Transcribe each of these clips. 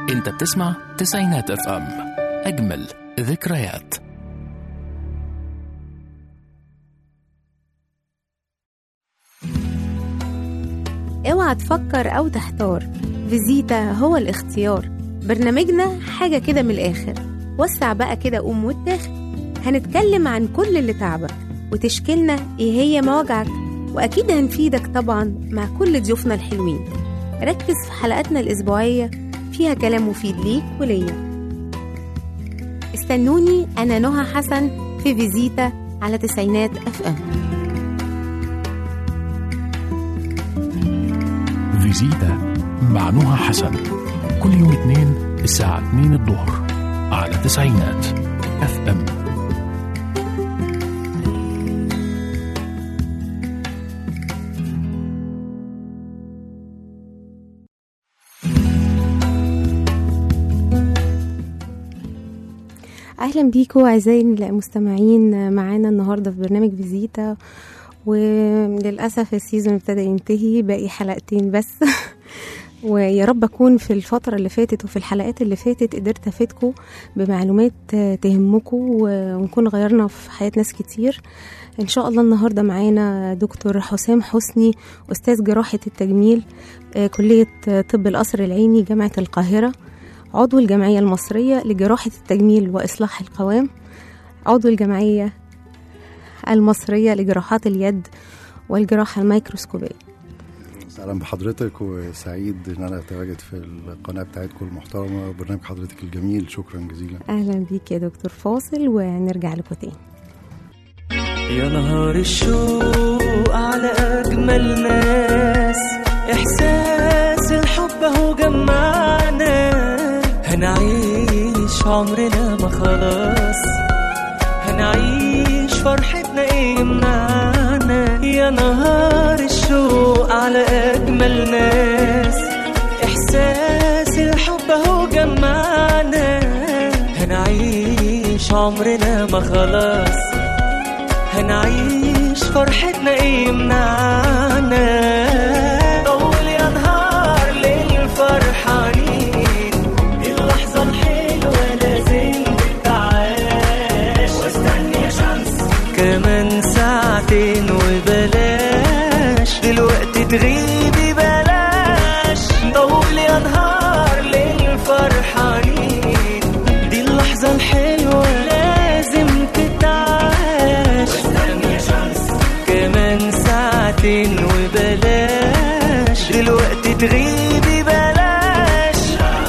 انت بتسمع تسعينات اف ام اجمل ذكريات اوعى تفكر او تحتار فيزيتا هو الاختيار برنامجنا حاجة كده من الآخر وسع بقى كده قوم واتاخد هنتكلم عن كل اللي تعبك وتشكيلنا ايه هي مواجعك واكيد هنفيدك طبعا مع كل ضيوفنا الحلوين ركز في حلقاتنا الاسبوعيه فيها كلام مفيد ليك وليا استنوني انا نهى حسن في فيزيتا على تسعينات اف ام فيزيتا مع نهى حسن كل يوم اثنين الساعة 2 الظهر على تسعينات اف ام اهلا بيكم اعزائي المستمعين معانا النهارده في برنامج فيزيتا وللاسف السيزون ابتدى ينتهي باقي حلقتين بس ويا رب اكون في الفتره اللي فاتت وفي الحلقات اللي فاتت قدرت افيدكم بمعلومات تهمكم ونكون غيرنا في حياه ناس كتير ان شاء الله النهارده معانا دكتور حسام حسني استاذ جراحه التجميل كليه طب القصر العيني جامعه القاهره عضو الجمعية المصرية لجراحة التجميل وإصلاح القوام عضو الجمعية المصرية لجراحات اليد والجراحة الميكروسكوبية اهلا بحضرتك وسعيد ان انا اتواجد في القناه بتاعتكم المحترمه وبرنامج حضرتك الجميل شكرا جزيلا أهلا بيك يا دكتور فاصل ونرجع لكم تاني يا نهار الشوق على أجمل ناس إحساس الحب أهو جمعنا هنعيش عمرنا ما خلاص هنعيش فرحتنا إيه يمنعنا يا نهار الشوق على أجمل ناس إحساس الحب أهو جمعنا هنعيش عمرنا ما خلاص هنعيش فرحتنا ايه يمنعنا طول يا نهار ليل فرحانين اللحظة الحلوة لازم تتعاش واستني يا شمس كمان ساعتين وبلاش دلوقتي تغيبي بلاش طول يا نهار ليل فرحانين دي اللحظة الحلوة لازم تتعاش واستني يا شمس كمان ساعتين وبلاش دلوقتي تغيبي بلاش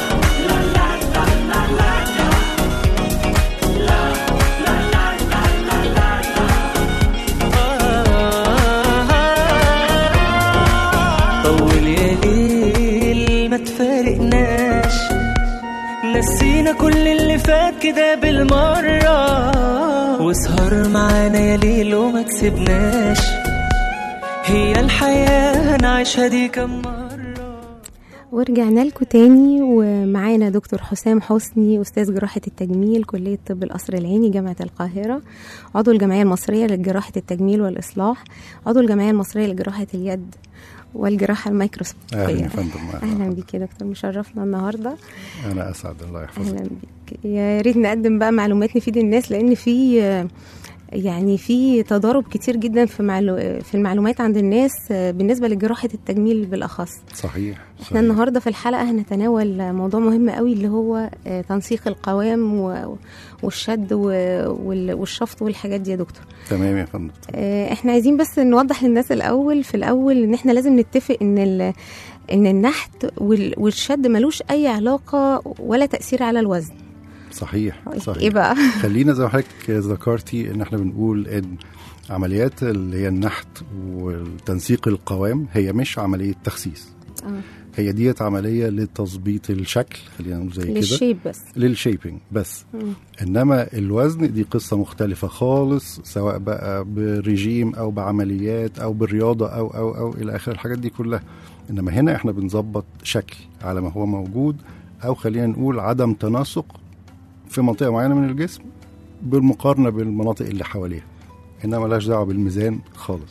طول يا ليل ما تفارقناش نسينا كل اللي فات كده بالمرة واسهر معانا يا ليل وما تسيبناش هي الحياة هنعيشها دي كم مرة ورجعنا لكم تاني ومعانا دكتور حسام حسني استاذ جراحه التجميل كليه طب القصر العيني جامعه القاهره عضو الجمعيه المصريه لجراحه التجميل والاصلاح عضو الجمعيه المصريه لجراحه اليد والجراحه الميكروسكوبيه اهلا يا فندم اهلا بيك يا دكتور مشرفنا النهارده انا اسعد الله يحفظك اهلا بيك يا ريت نقدم بقى معلومات نفيد الناس لان في يعني في تضارب كتير جدا في معلو... في المعلومات عند الناس بالنسبه لجراحه التجميل بالاخص صحيح احنا صحيح. النهارده في الحلقه هنتناول موضوع مهم قوي اللي هو آه، تنسيق القوام و- والشد و- وال- والشفط والحاجات دي يا دكتور تمام يا فندم آه، احنا عايزين بس نوضح للناس الاول في الاول ان احنا لازم نتفق ان ال- ان النحت وال- والشد ملوش اي علاقه ولا تاثير على الوزن صحيح صحيح ايه بقى خلينا زي ما حضرتك ذكرتي ان احنا بنقول ان عمليات اللي هي النحت والتنسيق القوام هي مش عمليه تخسيس آه. هي ديت عمليه لتظبيط الشكل خلينا نقول زي كده للشيب بس للشيبنج بس مم. انما الوزن دي قصه مختلفه خالص سواء بقى بريجيم او بعمليات او بالرياضه او او او الى اخر الحاجات دي كلها انما هنا احنا بنظبط شكل على ما هو موجود او خلينا نقول عدم تناسق في منطقه معينه من الجسم بالمقارنه بالمناطق اللي حواليها انما ملهاش دعوه بالميزان خالص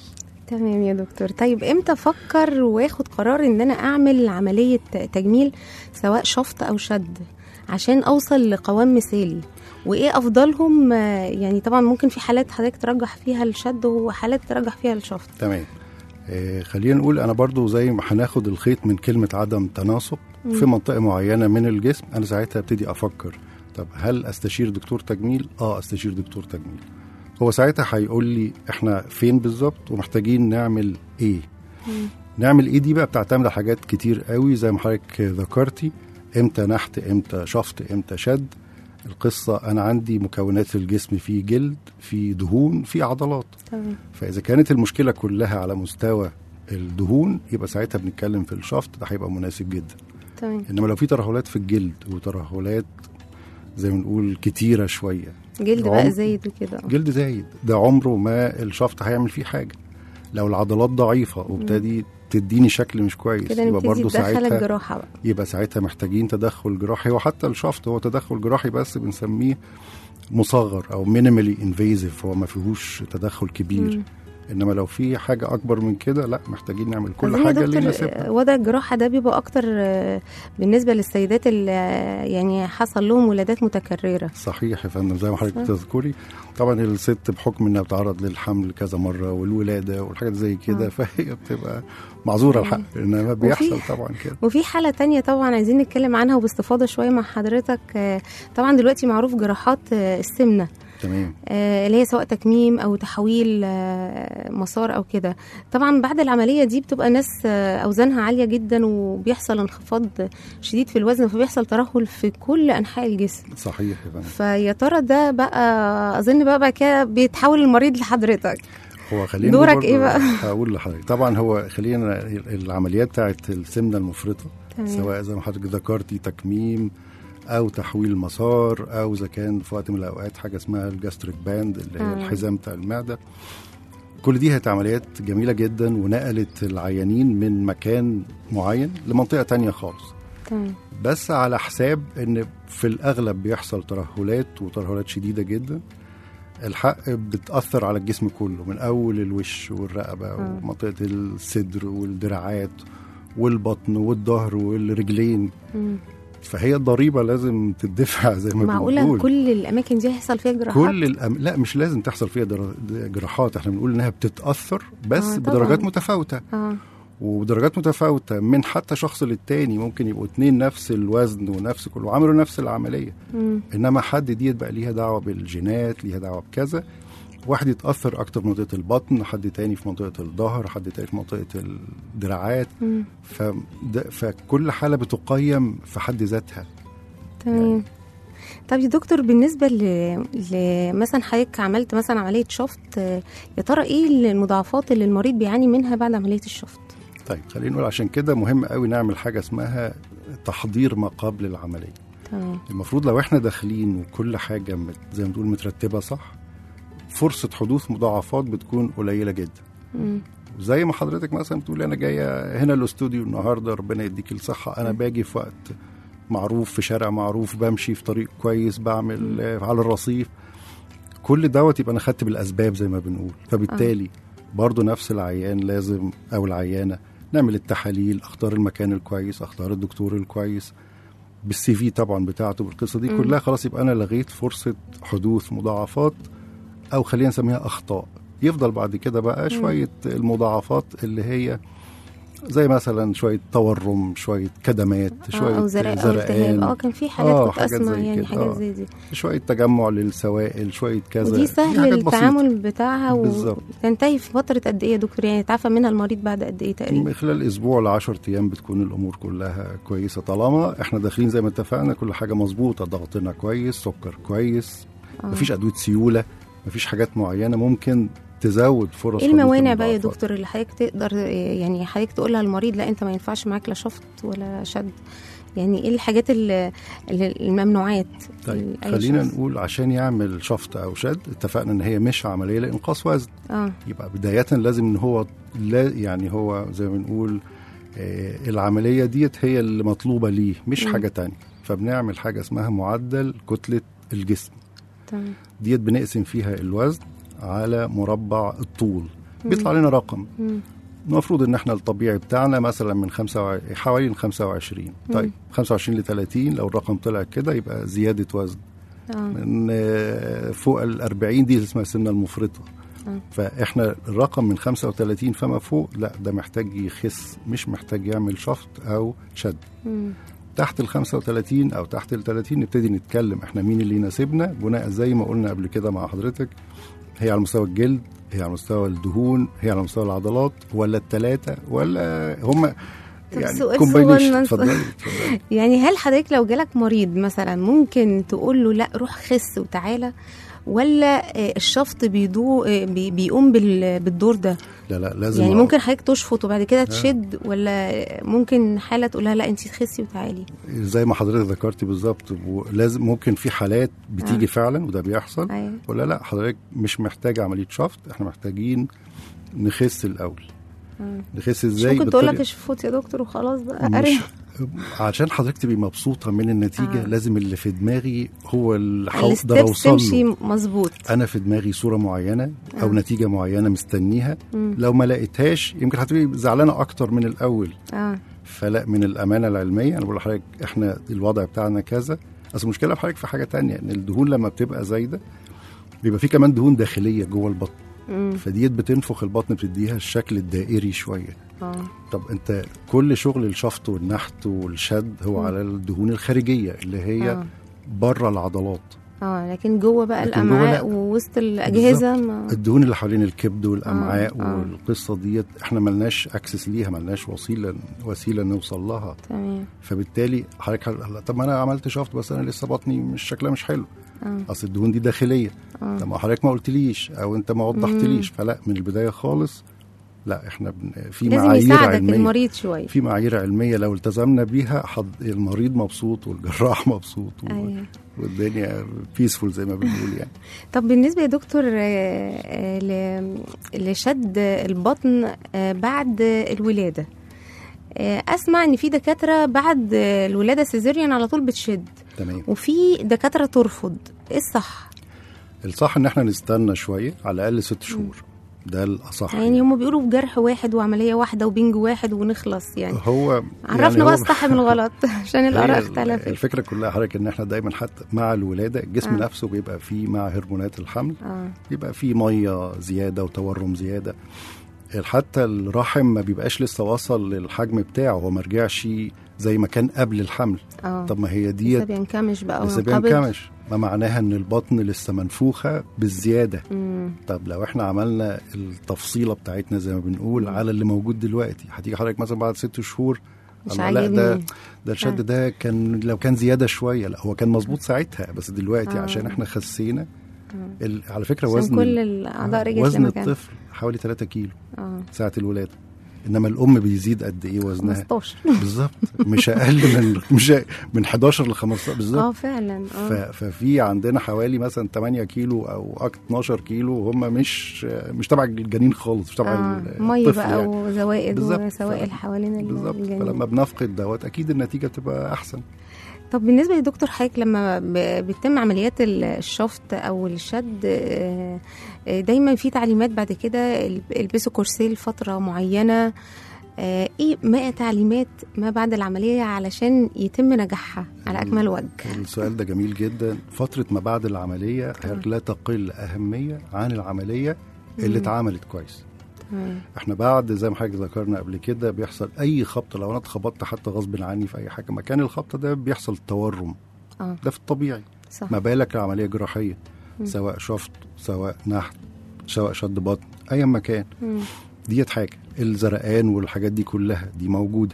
تمام يا دكتور طيب امتى افكر واخد قرار ان انا اعمل عمليه تجميل سواء شفط او شد عشان اوصل لقوام مثالي وايه افضلهم آه، يعني طبعا ممكن في حالات حضرتك ترجح فيها الشد وحالات ترجح فيها الشفط تمام آه خلينا نقول انا برضو زي ما هناخد الخيط من كلمه عدم تناسق في منطقه معينه من الجسم انا ساعتها ابتدي افكر طب هل استشير دكتور تجميل اه استشير دكتور تجميل هو ساعتها هيقول لي احنا فين بالظبط ومحتاجين نعمل ايه نعمل ايه دي بقى بتعتمد على حاجات كتير قوي زي ما حضرتك ذكرتي امتى نحت امتى شفط امتى شد القصة أنا عندي مكونات الجسم في جلد في دهون في عضلات تمام فإذا كانت المشكلة كلها على مستوى الدهون يبقى ساعتها بنتكلم في الشفط ده هيبقى مناسب جدا تمام إنما لو في ترهلات في الجلد وترهلات زي ما نقول كتيرة شوية جلد عم- بقى زايد وكده آه. جلد زايد ده عمره ما الشفط هيعمل فيه حاجة لو العضلات ضعيفة وابتدي تديني شكل مش كويس كده يبقى نبتدي برضه ندخل ساعتها الجراحه بقى يبقى ساعتها محتاجين تدخل جراحي وحتى الشفط هو تدخل جراحي بس بنسميه مصغر او مينيمالي انفيزيف هو ما فيهوش تدخل كبير مم. انما لو في حاجه اكبر من كده لا محتاجين نعمل كل أظن يا حاجه اللي دكتور يناسبها آه، وضع الجراحة ده بيبقى أكتر آه، بالنسبة للسيدات اللي آه، يعني حصل لهم ولادات متكررة صحيح يا فندم زي ما حضرتك صح. تذكري طبعا الست بحكم انها بتعرض للحمل كذا مره والولاده والحاجات زي كده آه. فهي بتبقى معذوره الحق انما بيحصل طبعا كده وفي حالة تانية طبعا عايزين نتكلم عنها وباستفاضة شوية مع حضرتك آه، طبعا دلوقتي معروف جراحات آه، السمنة تمام آه، اللي هي سواء تكميم او تحويل آه، مسار او كده طبعا بعد العمليه دي بتبقى ناس آه، اوزانها عاليه جدا وبيحصل انخفاض شديد في الوزن فبيحصل ترهل في كل انحاء الجسم صحيح يا فندم فيا ترى ده بقى اظن بقى بقى كده بيتحول المريض لحضرتك هو خلينا دورك برضو إيه بقى؟ هقول لحضرتك طبعا هو خلينا العمليات بتاعت السمنه المفرطه تمام. سواء زي ما حضرتك ذكرتي تكميم او تحويل مسار او اذا كان في وقت من الاوقات حاجه اسمها الجاستريك باند اللي هي آه. الحزام بتاع المعده كل دي كانت عمليات جميله جدا ونقلت العيانين من مكان معين لمنطقه تانية خالص تمام بس على حساب ان في الاغلب بيحصل ترهلات وترهلات شديده جدا الحق بتاثر على الجسم كله من اول الوش والرقبه آه. ومنطقه الصدر والدراعات والبطن والظهر والرجلين مم. فهي الضريبه لازم تدفع زي ما معقوله بنقول كل الاماكن دي هيحصل فيها جراحات كل الأم... لا مش لازم تحصل فيها در... جراحات احنا بنقول انها بتتاثر بس آه، آه طبعاً. بدرجات متفاوته اه ودرجات متفاوته من حتى شخص للتاني ممكن يبقوا اتنين نفس الوزن ونفس كل وعملوا نفس العمليه مم. انما حد ديت بقى ليها دعوه بالجينات ليها دعوه بكذا واحد يتاثر اكتر في منطقه البطن حد تاني في منطقه الظهر حد تاني في منطقه الدراعات مم. فده فكل حاله بتقيم في حد ذاتها تمام طب يا دكتور بالنسبه ل... ل... مثلا حضرتك عملت مثلا عمليه شفط آه، يا ترى ايه المضاعفات اللي المريض بيعاني منها بعد عمليه الشفط طيب خلينا نقول عشان كده مهم قوي نعمل حاجه اسمها تحضير ما قبل العمليه تمام المفروض لو احنا داخلين وكل حاجه مت زي ما تقول مترتبه صح فرصه حدوث مضاعفات بتكون قليله جدا مم. زي ما حضرتك مثلا بتقول انا جايه هنا الاستوديو النهارده ربنا يديك الصحه انا باجي في وقت معروف في شارع معروف بمشي في طريق كويس بعمل آه، على الرصيف كل دوت يبقى انا خدت بالاسباب زي ما بنقول فبالتالي برضو نفس العيان لازم او العيانه نعمل التحاليل اختار المكان الكويس اختار الدكتور الكويس بالسي في طبعا بتاعته بالقصه دي مم. كلها خلاص يبقى انا لغيت فرصه حدوث مضاعفات او خلينا نسميها اخطاء يفضل بعد كده بقى شويه المضاعفات اللي هي زي مثلا شويه تورم شويه كدمات شويه آه او زرق او التهاب اه كان في حالات آه، كنت حاجات اسمع زي يعني كده، حاجات آه. زي دي شويه تجمع للسوائل شويه كذا ودي دي سهل حاجات بسيطة. التعامل بتاعها بالظبط. وتنتهي في فتره قد ايه يا دكتور يعني يتعافى منها المريض بعد قد ايه تقريبا من خلال اسبوع ل 10 ايام بتكون الامور كلها كويسه طالما احنا داخلين زي ما اتفقنا كل حاجه مظبوطه ضغطنا كويس سكر كويس آه. مفيش ادويه سيوله مفيش حاجات معينه ممكن تزود فرص ايه حدوث الموانع بقى يا المضاعفات. دكتور اللي حضرتك تقدر يعني حضرتك تقولها للمريض لا انت ما ينفعش معاك لا شفط ولا شد يعني ايه الحاجات اللي اللي- الممنوعات طيب لأي خلينا شخص؟ نقول عشان يعمل شفط او شد اتفقنا ان هي مش عمليه لانقاص وزن اه يبقى بدايه لازم ان هو لا يعني هو زي ما بنقول آه العمليه ديت هي اللي مطلوبه ليه مش مم. حاجه تانية فبنعمل حاجه اسمها معدل كتله الجسم تمام ديت بنقسم فيها الوزن على مربع الطول بيطلع لنا رقم مم. المفروض ان احنا الطبيعي بتاعنا مثلا من خمسة وع... حوالي من 25 طيب 25 ل 30 لو الرقم طلع كده يبقى زياده وزن اه من آه، فوق ال 40 دي اسمها السمنه المفرطه آه. فاحنا الرقم من 35 فما فوق لا ده محتاج يخس مش محتاج يعمل شفط او شد مم. تحت ال 35 او تحت ال 30 نبتدي نتكلم احنا مين اللي يناسبنا بناء زي ما قلنا قبل كده مع حضرتك هي على مستوى الجلد هي على مستوى الدهون هي على مستوى العضلات ولا الثلاثه ولا هم طب يعني سؤال combination. صغنن. اتفضلي اتفضلي. يعني هل حضرتك لو جالك مريض مثلا ممكن تقول له لا روح خس وتعالى ولا آه، الشفط بيدو آه، بي- بيقوم بال- بالدور ده لا لا لازم يعني أ- ممكن حضرتك تشفط وبعد كده تشد ولا ممكن حاله تقول لها لا انت تخسي وتعالي زي ما حضرتك ذكرتي بالظبط ولازم ممكن في حالات بتيجي آه. فعلا وده بيحصل ايوه ولا لا حضرتك مش محتاج عمليه شفط احنا محتاجين نخس الاول آه. نخس مش ازاي ممكن تقول لك بالطريقة- اشفط يا دكتور وخلاص بقى مش اريح عشان حضرتك تبقي مبسوطه من النتيجه آه. آه. لازم اللي في دماغي هو اللي هقدر الستبس اوصل تمشي له مظبوط انا في دماغي صوره معينه او آه. نتيجه معينه مستنيها مم. لو ما لقيتهاش يمكن هتبقي زعلانه اكتر من الاول اه فلا من الامانه العلميه انا بقول لحضرتك احنا الوضع بتاعنا كذا اصل المشكله في حضرتك في حاجه تانية ان الدهون لما بتبقى زايده بيبقى في كمان دهون داخليه جوه البطن مم. فديت بتنفخ البطن بتديها الشكل الدائري شويه اه طب انت كل شغل الشفط والنحت والشد هو مم. على الدهون الخارجيه اللي هي اه بره العضلات اه لكن جوه بقى لكن جوه الامعاء لا. ووسط الاجهزه ما الدهون اللي حوالين الكبد والامعاء آه، آه. والقصه ديت احنا ملناش اكسس ليها ملناش وسيله وسيله نوصل لها تمام فبالتالي حضرتك هل- طب ما انا عملت شفط بس انا لسه بطني مش شكلها مش حلو اه اصل الدهون دي داخليه اه طب ما حضرتك ما قلتليش او انت ما وضحتليش فلا من البدايه خالص لا احنا بن... في لازم معايير يساعدك علميه المريض شويه في معايير علميه لو التزمنا بيها حض... المريض مبسوط والجراح مبسوط و... ايوه والدنيا بيسفول زي ما بنقول يعني طب بالنسبه يا دكتور آه، آه، ل- لشد البطن آه، بعد الولاده آه، اسمع ان في دكاتره بعد الولاده سيزيريان على طول بتشد تمام وفي دكاتره ترفض ايه الصح الصح ان احنا نستنى شويه على الاقل ست شهور ده الاصح يعني هم بيقولوا بجرح واحد وعمليه واحده وبنج واحد ونخلص يعني هو عرفنا يعني بقى هو- الصح من الغلط عشان الاراء هي اختلفت الفكره كلها حضرتك ان احنا دايما حتى مع الولاده الجسم آه. آه. نفسه بيبقى فيه مع هرمونات الحمل اه بيبقى فيه ميه زياده وتورم زياده حتى الرحم ما بيبقاش لسه وصل للحجم بتاعه هو ما رجعش زي ما كان قبل الحمل اه طب ما هي لسه ديت بينكمش بقى لسه وينقبض. بينكمش ما معناها ان البطن لسه منفوخه بالزياده مم. طب لو احنا عملنا التفصيله بتاعتنا زي ما بنقول على اللي موجود دلوقتي هتيجي حضرتك مثلا بعد ست شهور مش الله، لا ده عاجبني ده آه. الشد ده كان لو كان زياده شويه لا هو كان مظبوط ساعتها بس دلوقتي آه. عشان احنا خسينا آه. ال- على فكره عشان وزن كل الاعضاء رجعت وزن لمكان الطفل حوالي 3 كيلو اه ساعه الولاده انما الام بيزيد قد ايه وزنها 15 بالظبط مش اقل من مش من 11 ل 15 بالظبط اه فعلا ف- اه ففي عندنا حوالي مثلا 8 كيلو او أكتر 12 كيلو هم مش مش تبع الجنين خالص مش تبع آه. ال- ميه الطفل بقى يعني. وزوائد بالظبط. وسوائل ف- حوالين ال- بالظبط الجنين فلما بنفقد دوت اكيد النتيجه بتبقى احسن طب بالنسبه لدكتور حضرتك لما ب- بتتم عمليات ال- الشفط او الشد آه، آه، دايما في تعليمات بعد كده ال- البسوا كورسيه لفتره معينه آه، ايه ما تعليمات ما بعد العمليه علشان يتم نجاحها على اكمل وجه السؤال ده جميل جدا فتره ما بعد العمليه لا تقل اهميه عن العمليه اللي مم. اتعملت كويس مم. احنا بعد زي ما حضرتك ذكرنا قبل كده بيحصل اي خبطه لو انا اتخبطت حتى غصب عني في اي حاجه مكان الخبطه ده بيحصل تورم اه ده في الطبيعي صح ما بالك عمليه جراحيه مم. سواء شفط سواء نحت سواء شد بطن ايا مكان مم. ديت حاجه الزرقان والحاجات دي كلها دي موجوده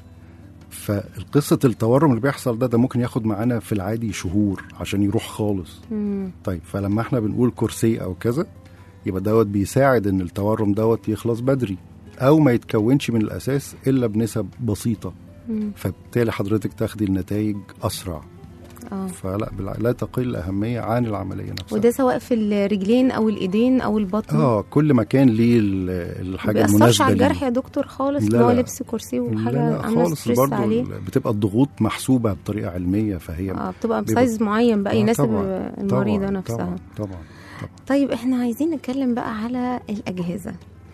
فالقصة التورم اللي بيحصل ده ده ممكن ياخد معانا في العادي شهور عشان يروح خالص مم. طيب فلما احنا بنقول كرسي او كذا يبقى دوت بيساعد ان التورم دوت يخلص بدري او ما يتكونش من الاساس الا بنسب بسيطه مم. فبالتالي حضرتك تاخدي النتائج اسرع اه فلا بالع- لا تقل اهميه عن العمليه نفسها وده سواء في الرجلين او الايدين او البطن اه كل مكان ليه ال- الحاجه بيأثرش المناسبه على ليه. الجرح يا دكتور خالص لا، اللي هو لا. لبس كرسي لا وحاجه لا عامله خالص ستريس برضه عليه ال- بتبقى الضغوط محسوبه بطريقه علميه فهي اه بتبقى بيبقى- بسايز معين بقى آه، يناسب طبعاً، المريضه طبعاً، نفسها طبعا طبعا طيب احنا عايزين نتكلم بقى على الاجهزه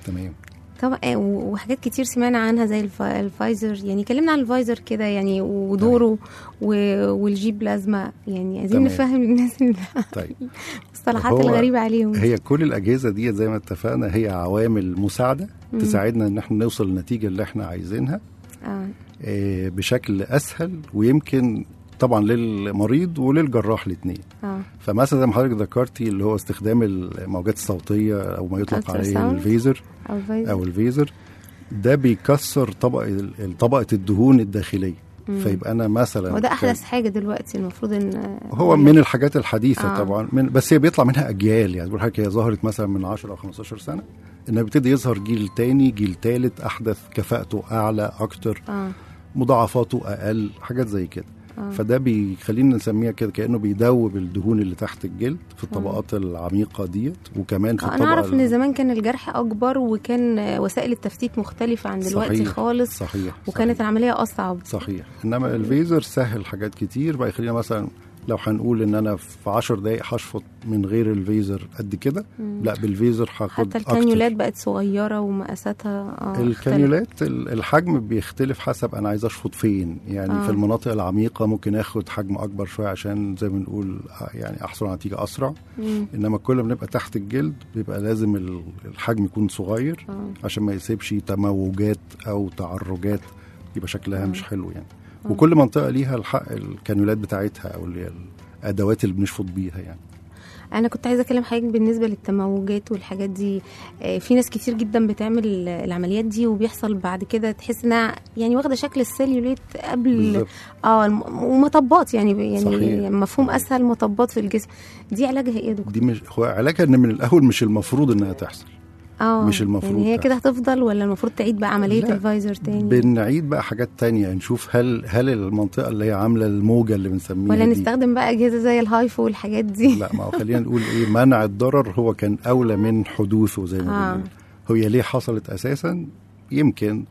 تمام طبعا آه، و- وحاجات كتير سمعنا عنها زي الف- الفايزر يعني كلمنا عن الفايزر كده يعني ودوره و- والجي بلازما يعني عايزين تمام. نفهم للناس طيب المصطلحات هو الغريبة عليهم هي كل الاجهزه دي زي ما اتفقنا هي عوامل مساعده مم. تساعدنا ان احنا نوصل للنتيجه اللي احنا عايزينها اه آه، بشكل اسهل ويمكن طبعا للمريض وللجراح الاثنين اه فمثلا زي ما حضرتك ذكرتي اللي هو استخدام الموجات الصوتيه او ما يطلق عليه Ultrasound. الفيزر او الفايزر او الفيزر ده بيكسر طبقه طبقه الدهون الداخليه مم. فيبقى انا مثلا وده كان- احدث حاجة دلوقتي المفروض ان هو من الحاجات الحديثه آه. آه. طبعا من بس هي بيطلع منها اجيال يعني بقول حضرتك هي ظهرت مثلا من 10 او 15 سنه انها بيبتدي يظهر جيل تاني جيل تالت احدث كفاءته اعلى اكتر اه مضاعفاته اقل حاجات زي كده آه. فده بيخلينا نسميها كده كانه بيدوب الدهون اللي تحت الجلد في الطبقات العميقه ديت وكمان في آه، انا الطبقه اعرف ان ال- زمان كان الجرح اكبر وكان آه، وسائل التفتيت مختلفة عن دلوقتي صحيح. خالص صحيح وكانت صحيح. العملية اصعب صحيح انما الفيزر سهل حاجات كتير بقى يخلينا مثلا لو هنقول ان انا في 10 دقائق هشفط من غير الفيزر قد كده مم. لا بالفيزر هاخد حتى أكتر. الكانيولات بقت صغيرة ومقاساتها اه اختلفت. الكانيولات ال- الحجم بيختلف حسب انا عايز اشفط فين يعني آه. آه. في المناطق العميقه ممكن اخد حجم اكبر شويه عشان زي ما بنقول آه، يعني احصل على نتيجه اسرع مم. انما كل ما بنبقى تحت الجلد بيبقى لازم ال- الحجم يكون صغير اه عشان ما يسيبش تموجات او تعرجات يبقى شكلها آه. مش حلو يعني وكل منطقه ليها الحق الكانيولات بتاعتها او اللي هي الادوات اللي بنشفط بيها يعني انا كنت عايزه اكلم حضرتك بالنسبه للتموجات والحاجات دي آه، في ناس كتير جدا بتعمل ال- العمليات دي وبيحصل بعد كده تحس انها يعني واخده شكل السيلوليت قبل بالظبط. اه الم- ومطبات يعني يعني صحيح. مفهوم اسهل مطبات في الجسم دي علاجها ايه يا دكتور دي مش هو علاجها ان من الاول مش المفروض انها تحصل اه مش المفروض يعني هي تحصل. كده هتفضل ولا المفروض تعيد بقى عمليه لا. الفايزر تاني بنعيد بقى حاجات تانية نشوف هل هل المنطقة اللي هي عاملة الموجة اللي بنسميها ولا دي نستخدم بقى اجهزه زي الهايفو والحاجات دي لا ما هو خلينا نقول ايه منع الضرر هو كان أولى من حدوثه زي ما آه. بنقول هي ليه حصلت أساسا يمكن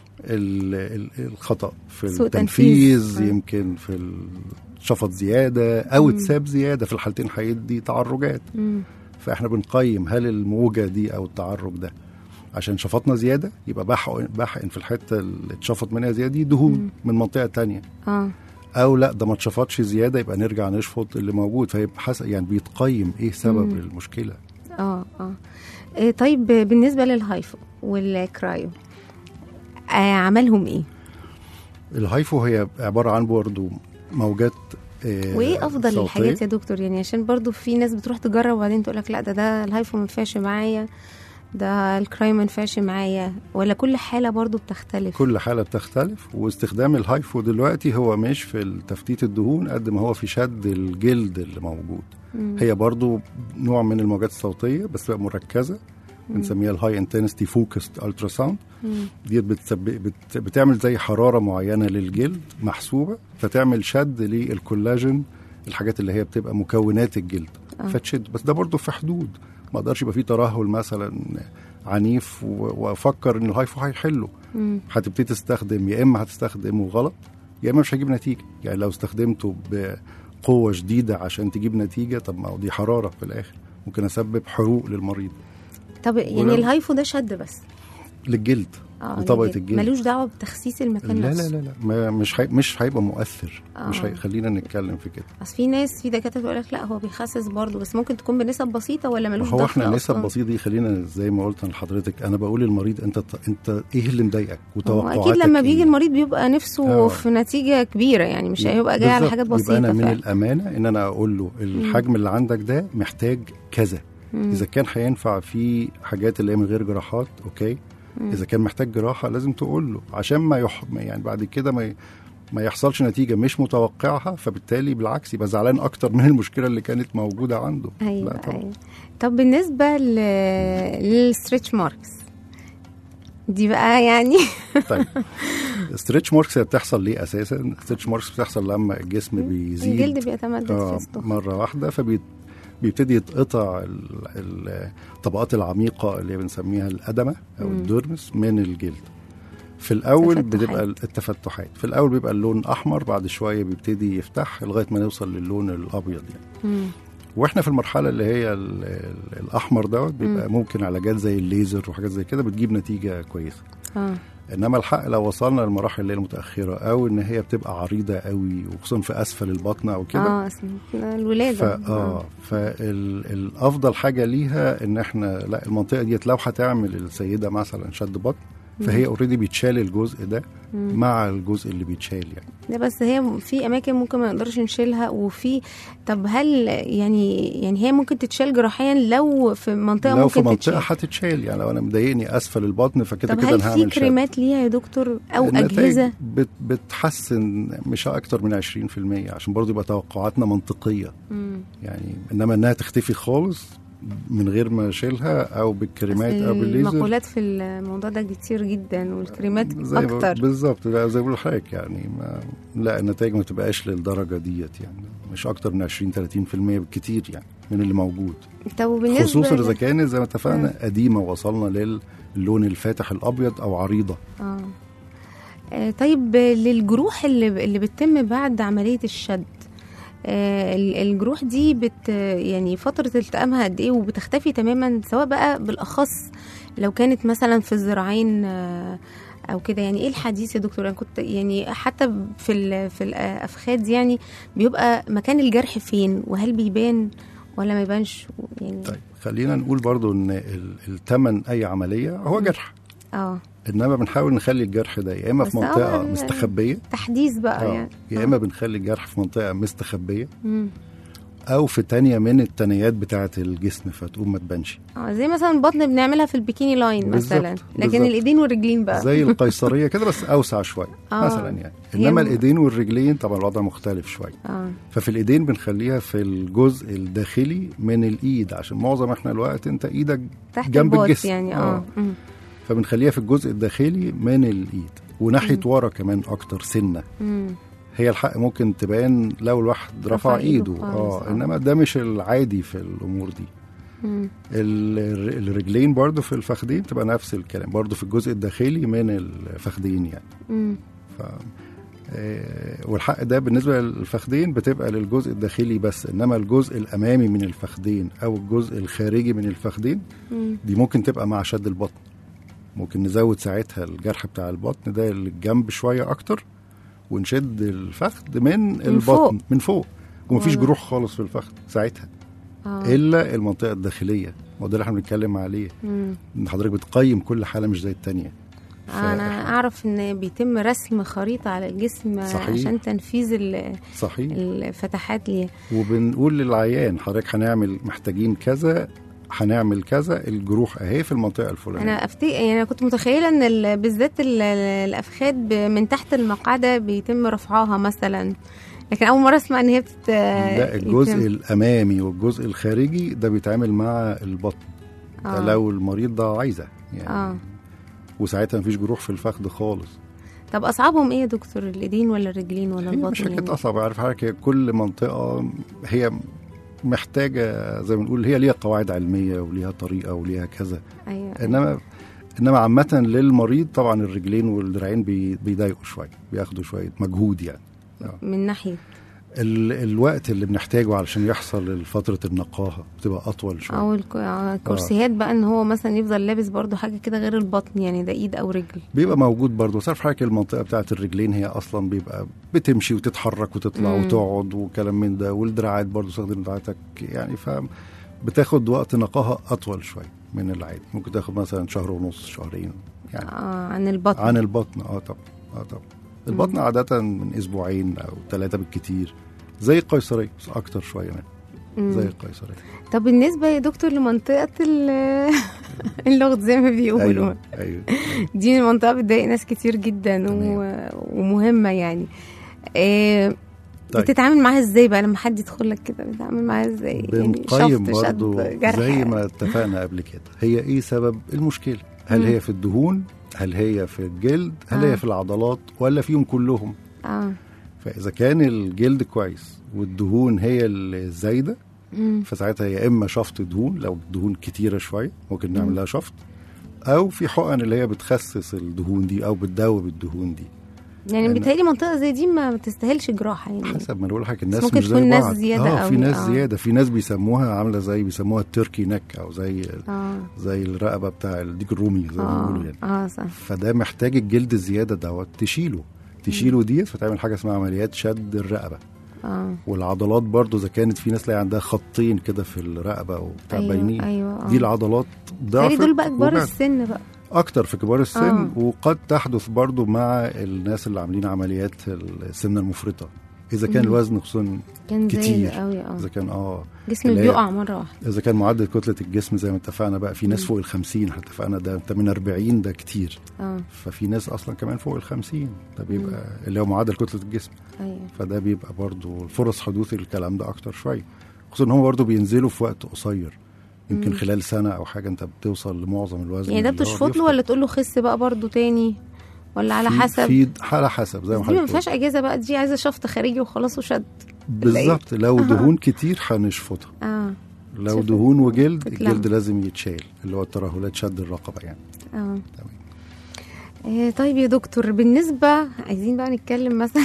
ال ال الخطأ في سوء التنفيذ تنفيذ. آه. يمكن في الشفط زيادة أو اتساب زيادة في الحالتين هيدي تعرجات مم. فاحنا بنقيم هل الموجة دي أو التعرج ده عشان شفطنا زيادة يبقى بحقن بحقن في الحتة اللي اتشفط منها زيادة دي دهون من منطقة تانية اه او لا ده ما اتشفطش زياده يبقى نرجع نشفط اللي موجود فيبقى حسب يعني بيتقيم ايه سبب مم. المشكله اه اه إيه طيب بالنسبه للهايفو والكرايو آه عملهم ايه الهايفو هي عباره عن برضه موجات آه، وايه افضل صوتية. الحاجات يا دكتور يعني عشان برضو في ناس بتروح تجرب وبعدين تقول لك لا ده ده الهايفو ما ينفعش معايا ده الكرايو ما ينفعش معايا ولا كل حاله برضو بتختلف كل حاله بتختلف واستخدام الهايفو دلوقتي هو مش في تفتيت الدهون قد ما هو في شد الجلد اللي موجود مم. هي برضو نوع من الموجات الصوتيه بس بقى مركزه بنسميها الهاي انتنستي فوكست الترا ساوند مم. ديت بتسب... بت... بتعمل زي حراره معينه للجلد محسوبه فتعمل شد للكولاجين الحاجات اللي هي بتبقى مكونات الجلد آه. فتشد بس ده برضه في حدود ما اقدرش يبقى فيه ترهل مثلا عنيف و... وافكر ان الهايفو هيحله مم. هتبتدي تستخدم يا اما هتستخدمه غلط يا اما مش هيجيب نتيجه يعني لو استخدمته بقوه شديده عشان تجيب نتيجه طب ما هو دي حراره في الاخر ممكن اسبب حروق للمريض طب يعني ولو- الهايفو ده شد بس للجلد اه لطبقة للجلد. الجلد. ملوش دعوه بتخسيس المكان لا نفسه لا لا لا ما مش هي مش هيبقى مؤثر آه. مش هي خلينا نتكلم في كده اصل في ناس في دكاتره بيقول لك لا هو بيخسس برضه بس ممكن تكون بنسب بسيطه ولا ملوش هو دخل احنا نسب أصلاً. بسيطه دي خلينا زي ما قلت لحضرتك انا بقول للمريض انت انت ايه اللي مضايقك هو وتوقعاتك اكيد لما بيجي إيه؟ المريض بيبقى نفسه آه. في نتيجه كبيره يعني مش هيبقى جاي على بالظبط. حاجات بسيطه يبقى انا من فعلا. الامانه ان انا اقول له الحجم اللي عندك ده محتاج كذا مم. اذا كان هينفع في حاجات اللي هي من غير جراحات اوكي اذا كان محتاج جراحه لازم تقول له عشان ما يح... ما يعني بعد كده ما ي... ما يحصلش نتيجه مش متوقعها فبالتالي بالعكس يبقى زعلان اكتر من المشكله اللي كانت موجوده عنده ايوه لا طبعا ايوه طب بالنسبه ل... للستريتش ماركس دي بقى يعني طيب ستريتش ماركس هي بتحصل ليه اساسا ستريتش ماركس بتحصل لما الجسم بيزيد الجلد بيتمدد آه في وسطه مره واحده فبيبتدي يتقطع ال- ال- الطبقات العميقه اللي بنسميها الادمه او مم. الديرمس من الجلد في الاول تفتحات. بتبقى التفتحات في الاول بيبقى اللون احمر بعد شويه بيبتدي يفتح لغايه ما نوصل للون الابيض يعني مم. واحنا في المرحله اللي هي ال- ال- الاحمر دوت بيبقى ممكن علاجات زي الليزر وحاجات زي كده بتجيب نتيجه كويسه اه انما الحق لو وصلنا للمراحل اللي هي المتاخره او ان هي بتبقى عريضه قوي وخصوصا في اسفل البطن او كده اه اسمه الولاده فا اه فالافضل حاجه ليها ان احنا لا المنطقه ديت لو هتعمل السيده مثلا شد بطن فهي اوريدي بيتشال الجزء ده مع الجزء اللي بيتشال يعني ده بس هي في اماكن ممكن ما نقدرش نشيلها وفي طب هل يعني يعني هي ممكن تتشال جراحيا لو في منطقه لو ممكن في منطقه تتشال هتتشال يعني لو انا مضايقني اسفل البطن فكده طب كده هل انا في هعمل شد كريمات ليها يا دكتور او النتائج اجهزه بت بتحسن مش اكتر من 20% عشان برضو يبقى توقعاتنا منطقيه مم. يعني انما انها تختفي خالص من غير ما اشيلها او بالكريمات او بالليزر المقولات في الموضوع ده كتير جدا والكريمات زي ما- اكتر بالظبط لا، زي ما بقول لحضرتك يعني ما لا النتائج ما تبقاش للدرجه ديت يعني مش اكتر من 20 30% بالكتير يعني من اللي موجود طب وبالنسبه خصوصا اذا ل- كانت زي ما اتفقنا قديمه وصلنا للون الفاتح الابيض او عريضه آه. آه طيب للجروح اللي اللي بتتم بعد عمليه الشد آه ال- الجروح دي بت يعني فتره التئامها قد ايه وبتختفي تماما سواء بقى بالاخص لو كانت مثلا في الذراعين آه او كده يعني ايه الحديث يا دكتور انا كنت يعني حتى في ال- في الافخاذ يعني بيبقى مكان الجرح فين وهل بيبان ولا ما يبانش يعني طيب خلينا نقول برضو ان ال- الثمن اي عمليه هو جرح اه انما بنحاول نخلي الجرح ده يا اما في بس منطقه هو ال- مستخبيه تحديث بقى آه، يعني يا اما بنخلي الجرح في منطقه مستخبيه مم. او في تانية من التنيات بتاعه الجسم فتقوم ما تبانش اه زي مثلا البطن بنعملها في البيكيني لاين بالظبط، مثلا لكن بالظبط. الايدين والرجلين بقى زي القيصريه كده بس اوسع شويه آه. مثلا يعني هي انما م- الايدين والرجلين طبعا الوضع مختلف شويه اه ففي الايدين بنخليها في الجزء الداخلي من الايد عشان معظم احنا الوقت انت ايدك تحت جنب الباط الجسم. يعني اه, آه. مم. فبنخليها في الجزء الداخلي من الايد وناحيه ورا كمان اكتر سنه مم. هي الحق ممكن تبان لو الواحد رفع, رفع إيده ايده خالص، اه آه. انما ده مش العادي في الامور دي مم. ال- ال- الرجلين برضو في الفخذين تبقى نفس الكلام برضو في الجزء الداخلي من الفخذين يعني مم. ف آه، والحق ده بالنسبه للفخذين بتبقى للجزء الداخلي بس انما الجزء الامامي من الفخذين او الجزء الخارجي من الفخذين مم. دي ممكن تبقى مع شد البطن ممكن نزود ساعتها الجرح بتاع البطن ده للجنب شويه اكتر ونشد الفخذ من, البطن فوق. من فوق ومفيش والله. جروح خالص في الفخذ ساعتها اه الا المنطقه الداخليه وده اللي احنا بنتكلم عليه مم. ان حضرتك بتقيم كل حاله مش زي التانية انا اعرف ان بيتم رسم خريطه على الجسم صحيح. عشان تنفيذ ال- صحيح الفتحات ليها وبنقول للعيان حضرتك هنعمل محتاجين كذا هنعمل كذا الجروح اهي في المنطقه الفلانيه انا افتكر يعني انا كنت متخيله ان ال- بالذات ال- الافخاذ ب- من تحت المقعده بيتم رفعها مثلا لكن اول مره اسمع ان هي بتت لا الجزء يتم- الامامي والجزء الخارجي ده بيتعامل مع البطن آه. ده لو المريض ده عايزه يعني اه وساعتها مفيش جروح في الفخذ خالص طب اصعبهم ايه يا دكتور الايدين ولا الرجلين ولا هي البطن مش حكايه يعني؟ اصعب عارف حضرتك هي كل منطقه هي محتاجه زي ما بنقول هي ليها قواعد علميه وليها طريقه وليها كذا ايوه انما انما عامه للمريض طبعا الرجلين والدراعين بي- بيضايقوا شويه بياخدوا شويه مجهود يعني من ناحيه ال الوقت اللي بنحتاجه علشان يحصل فتره النقاهه بتبقى اطول شويه او الك- آه، الكرسيات بقى ان هو مثلا يفضل لابس برضو حاجه كده غير البطن يعني ده ايد او رجل بيبقى موجود برضه صار في حضرتك المنطقه بتاعت الرجلين هي اصلا بيبقى بتمشي وتتحرك وتطلع مم. وتقعد وكلام من ده والدراعات برضه استخدم دراعاتك يعني ف بتاخد وقت نقاهه اطول شويه من العادي ممكن تاخد مثلا شهر ونص شهرين يعني آه عن البطن عن البطن اه طبعا اه طبعا البطن عاده من اسبوعين او ثلاثه بالكتير زي القيصريه بس اكتر شويه منها مم. زي القيصريه طب بالنسبه يا دكتور لمنطقه ال- اللغط زي ما بيقولوا ايوه ايوه دي منطقه بتضايق ناس كتير جدا و... ومهمه يعني إيه طيب. بتتعامل معاها ازاي بقى لما حد يدخل لك كده بتتعامل معاها ازاي بنقيم شفط، شد، برضو جرح زي ما اتفقنا قبل كده هي ايه سبب المشكله هل مم. هي في الدهون هل هي في الجلد هل آه. هي في العضلات ولا فيهم كلهم اه فاذا كان الجلد كويس والدهون هي الزايده مم. فساعتها يا اما شفط دهون لو الدهون كتيره شويه ممكن نعمل لها شفط او في حقن اللي هي بتخسس الدهون دي او بتدوب الدهون دي يعني أنا- بيتهيألي منطقه زي دي ما تستاهلش جراحه يعني حسب ما انا بقول لحضرتك الناس ممكن مش زي تكون ناس بعض. زيادة اه في أوي، ناس آه. زياده في ناس بيسموها عامله زي بيسموها التركي نك او زي اه زي الرقبه بتاع الديك الرومي زي ما بيقولوا اه يعني اه صح فده محتاج الجلد الزياده دوت تشيله تشيله ديت فتعمل حاجه اسمها عمليات شد الرقبه اه والعضلات برضو اذا كانت في ناس تلاقي عندها خطين كده في الرقبه وبتاع ايوه باينين ايوه دي العضلات بالتالي ضعفت دول بقى كبار وبعد. السن بقى اكتر في كبار السن آه. وقد تحدث برضو مع الناس اللي عاملين عمليات السمنه المفرطه اذا كان مم. الوزن خصوصا كان زي كتير. قوي اه اذا كان اه جسمي اللي هي- بيقع مره واحده اذا كان معدل كتله الجسم زي ما اتفقنا بقى في ناس مم. فوق ال 50 احنا اتفقنا ده انت من 40 ده كتير اه ففي ناس اصلا كمان فوق ال 50 ده بيبقى اللي هو معدل كتله الجسم ايوه فده بيبقى برضو فرص حدوث الكلام ده اكتر شويه خصوصا ان هم برضو بينزلوا في وقت قصير يمكن مم. خلال سنه او حاجه انت بتوصل لمعظم الوزن يعني ده اللي هو بتشفط له بيفقد. ولا تقول له خس بقى برضو تاني ولا على في- حسب في على حسب زي بس ما دي ما حضرتك فيهاش اجازه بقى دي عايزه شفط خارجي وخلاص وشد بالظبط لو دهون كتير هنشفطها اه لو شفط. دهون وجلد تتلم. الجلد لازم يتشال اللي هو الترهلات شد الرقبه يعني اه آه، طيب يا دكتور بالنسبة عايزين بقى نتكلم مثلا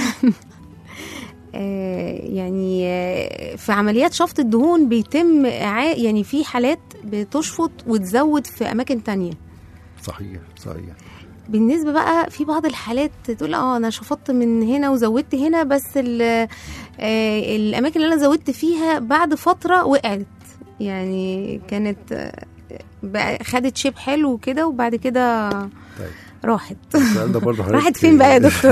آه، يعني آه، في عمليات شفط الدهون بيتم إعا- يعني في حالات بتشفط وتزود في أماكن تانية صحيح صحيح بالنسبة بقى في بعض الحالات تقول اه انا شفطت من هنا وزودت هنا بس ال- آه، الاماكن اللي انا زودت فيها بعد فترة وقعت يعني كانت آه، بقى خدت شيب حلو كده وبعد كده طيب راحت السؤال ده برضه حضرتك- راحت فين بقى يا دكتور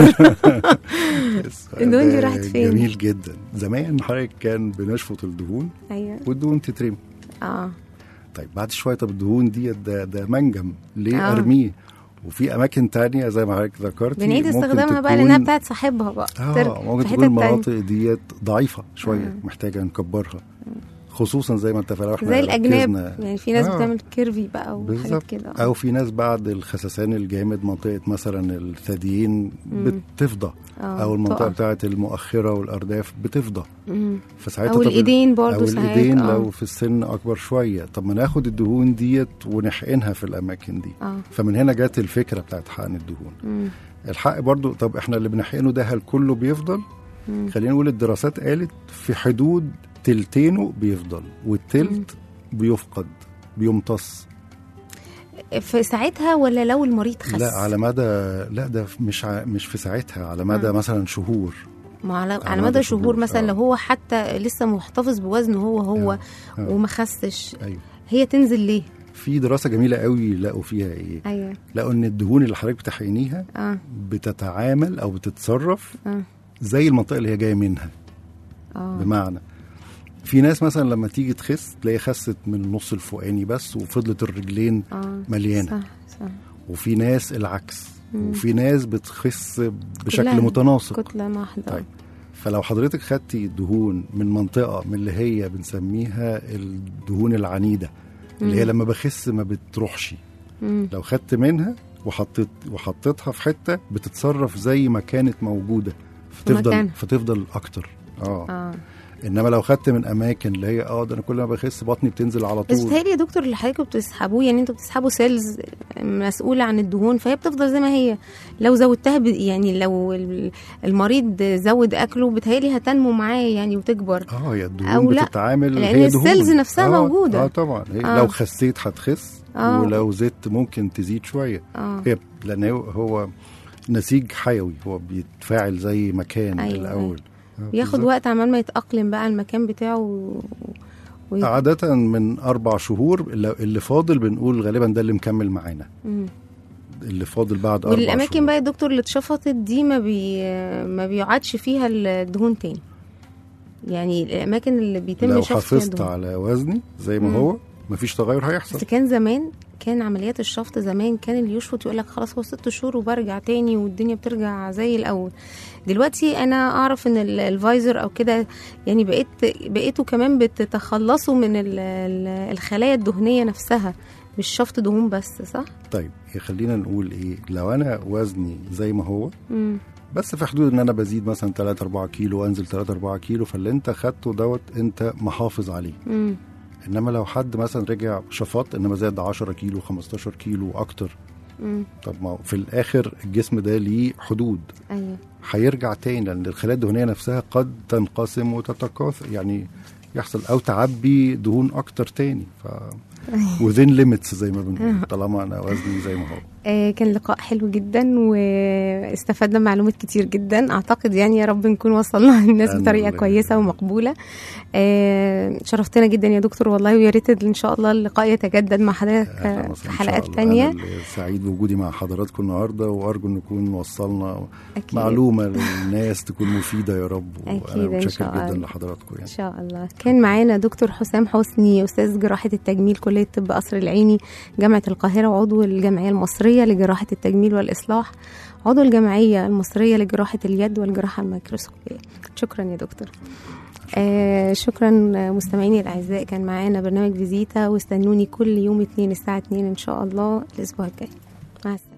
السؤال الدهون دي ده راحت فين؟ جميل جدا زمان حضرتك كان بنشفط الدهون ايوه والدهون تترمي اه طيب بعد شويه طب الدهون دي ده ده منجم ليه آه. ارميه وفي اماكن تانية زي ما حضرتك ذكرتي بنعيد ممكن استخدامها بقى تكون- لانها بتاعت صاحبها بقى اه ترجع ممكن في تكون حتة تانية. المناطق ديت ضعيفه شويه آه. محتاجه نكبرها خصوصا زي ما اتفقنا واحنا زي الاجناب ركزنا- يعني في ناس آه. بتعمل كيرفي بقى وحاجات بالظبط كده او في ناس بعد الخسسان الجامد منطقه مثلا الثديين مم. بتفضى آه، او المنطقه تقع. بتاعه المؤخره والارداف بتفضى مم. فساعتها او طب- الايدين برضو او ساعات الايدين آه. لو في السن اكبر شويه طب ما ناخد الدهون ديت ونحقنها في الاماكن دي اه فمن هنا جت الفكره بتاعت حقن الدهون مم. الحق برضو طب احنا اللي بنحقنه ده هل كله بيفضل مم. خلينا نقول الدراسات قالت في حدود تلتينه بيفضل والتلت بيفقد بيمتص في ساعتها ولا لو المريض خس لا على مدى لا ده مش ع... مش في ساعتها على مدى آه. مثلا شهور ما على, على على مدى مدى شهور، شهور مثلا آه. لو هو حتى لسه محتفظ بوزنه هو هو آه. آه. وما خسش ايوه هي تنزل ليه في دراسه جميله قوي لقوا فيها ايه ايوه لقوا ان الدهون اللي حضرتك بتحقنيها اه بتتعامل او بتتصرف اه زي المنطقه اللي هي جايه منها اه بمعنى في ناس مثلا لما تيجي تخس تلاقي خست من النص الفوقاني بس وفضلت الرجلين اه مليانه صح صح وفي ناس العكس مم. وفي ناس بتخس بشكل كلها متناسق كتلة واحدة طيب. فلو حضرتك خدتي دهون من منطقه من اللي هي بنسميها الدهون العنيده اللي هي مم. لما بخس ما بتروحش مم. لو خدت منها وحطيت وحطيتها في حته بتتصرف زي ما كانت موجوده فتفضل مكانها. فتفضل اكتر اه اه انما لو خدت من اماكن اللي هي اه ده انا كل ما بخس بطني بتنزل على بس طول بتهيألي يا دكتور اللي حضرتك بتسحبوه يعني انتوا بتسحبوا سيلز مسؤولة عن الدهون فهي بتفضل زي ما هي لو زودتها ب... يعني لو ال- المريض زود اكله بتهيألي هتنمو معاه يعني وتكبر اه هي الدهون أو لا، بتتعامل لأن هي دهون السيلز نفسها آه موجودة. اه طبعا هي آه. لو خسيت هتخس آه. ولو زدت ممكن تزيد شويه اه هي لان هو- هو نسيج حيوي هو بيتفاعل زي ما كان أيوة، الاول آه، بياخد بالظبط. وقت عمال ما يتأقلم بقى المكان بتاعه و... و... عادة من أربع شهور اللي اللي فاضل بنقول غالبا ده اللي مكمل معانا مم. اللي فاضل بعد أربع والاماكن شهور. بقى يا دكتور اللي اتشفطت دي ما بي ما بيقعدش فيها الدهون تاني يعني الاماكن اللي بيتم لو شفط فيها حافظت الدهون على وزني زي ما مم. هو مفيش تغير هيحصل بس كان زمان كان عمليات الشفط زمان كان اللي يشفط يقول لك خلاص هو ست شهور وبرجع تاني والدنيا بترجع زي الاول دلوقتي انا اعرف ان ال- الفايزر او كده يعني بقيت بقيتوا كمان بتتخلصوا من ال- ال- الخلايا الدهنيه نفسها مش شفط دهون بس صح؟ طيب خلينا نقول ايه لو انا وزني زي ما هو مم. بس في حدود ان انا بزيد مثلا 3 4 كيلو وانزل 3 4 كيلو فاللي انت خدته دوت انت محافظ عليه مم. انما لو حد مثلا رجع شفط انما زاد 10 كيلو 15 كيلو اكتر مم. طب ما هو في الاخر الجسم ده ليه حدود ايوه هيرجع تاني لان الخلايا الدهنيه نفسها قد تنقسم وتتكاثر يعني يحصل او تعبي دهون اكتر تاني ف within limits زي ما بنقول طالما انا وزني زي ما هو آه، كان لقاء حلو جدا واستفدنا معلومات كتير جدا اعتقد يعني يا رب نكون وصلنا للناس أنا بطريقه والله. كويسه ومقبوله آه، شرفتنا جدا يا دكتور والله ويا ريت ان شاء الله اللقاء يتجدد مع حضرتك أهلاً آه، وسهلاً في إن شاء حلقات الله. تانية أنا اللي سعيد بوجودي مع حضراتكم النهارده وارجو ان نكون وصلنا أكيد. معلومه للناس تكون مفيده يا رب أكيد وانا إن متشكر شاء جدا الله. لحضراتكم ان يعني شاء الله كان معانا دكتور حسام حسني استاذ جراحه التجميل كليه طب قصر العيني جامعه القاهره وعضو الجمعيه المصريه لجراحه التجميل والاصلاح عضو الجمعيه المصريه لجراحه اليد والجراحه الميكروسكوبيه شكرا يا دكتور آه شكرا مستمعيني الاعزاء كان معانا برنامج فيزيتا واستنوني كل يوم اثنين الساعه 2 ان شاء الله الاسبوع الجاي مع السلامه